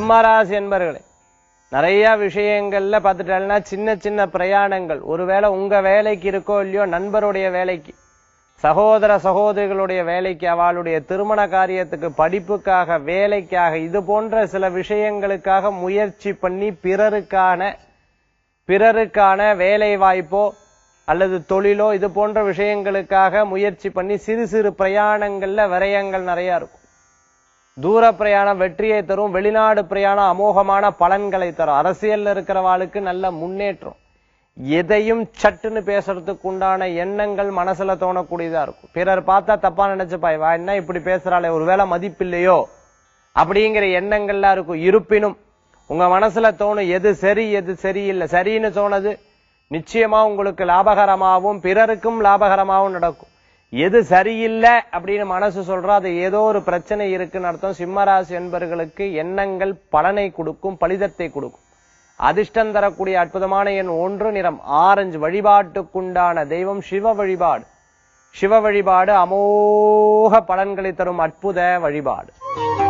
சிம்மராசி என்பர்களே நிறைய விஷயங்கள்ல பார்த்துட்டாங்கன்னா சின்ன சின்ன பிரயாணங்கள் ஒருவேளை உங்க வேலைக்கு இருக்கோ இல்லையோ நண்பருடைய வேலைக்கு சகோதர சகோதரிகளுடைய வேலைக்கு அவளுடைய திருமண காரியத்துக்கு படிப்புக்காக வேலைக்காக இது போன்ற சில விஷயங்களுக்காக முயற்சி பண்ணி பிறருக்கான பிறருக்கான வேலை வாய்ப்போ அல்லது தொழிலோ இது போன்ற விஷயங்களுக்காக முயற்சி பண்ணி சிறு சிறு பிரயாணங்கள்ல விரயங்கள் நிறைய இருக்கும் தூர பிரயாணம் வெற்றியை தரும் வெளிநாடு பிரயாணம் அமோகமான பலன்களை தரும் அரசியல்ல இருக்கிறவாளுக்கு நல்ல முன்னேற்றம் எதையும் சட்டுன்னு பேசுறதுக்கு உண்டான எண்ணங்கள் மனசுல தோணக்கூடியதா இருக்கும் பிறர் பார்த்தா தப்பா நினைச்சுப்பா இவ என்ன இப்படி பேசுறாளே ஒருவேளை மதிப்பில்லையோ அப்படிங்கிற எண்ணங்கள்லாம் இருக்கும் இருப்பினும் உங்க மனசுல தோணும் எது சரி எது சரியில்லை சரின்னு தோணுது நிச்சயமா உங்களுக்கு லாபகரமாகவும் பிறருக்கும் லாபகரமாகவும் நடக்கும் எது சரியில்லை அப்படின்னு மனசு சொல்றோம் அது ஏதோ ஒரு பிரச்சனை இருக்குன்னு அர்த்தம் சிம்மராசி என்பவர்களுக்கு எண்ணங்கள் பலனை கொடுக்கும் பலிதத்தை கொடுக்கும் அதிர்ஷ்டம் தரக்கூடிய அற்புதமான எண் ஒன்று நிறம் ஆரஞ்சு வழிபாட்டுக்குண்டான தெய்வம் சிவ வழிபாடு சிவ வழிபாடு அமோக பலன்களை தரும் அற்புத வழிபாடு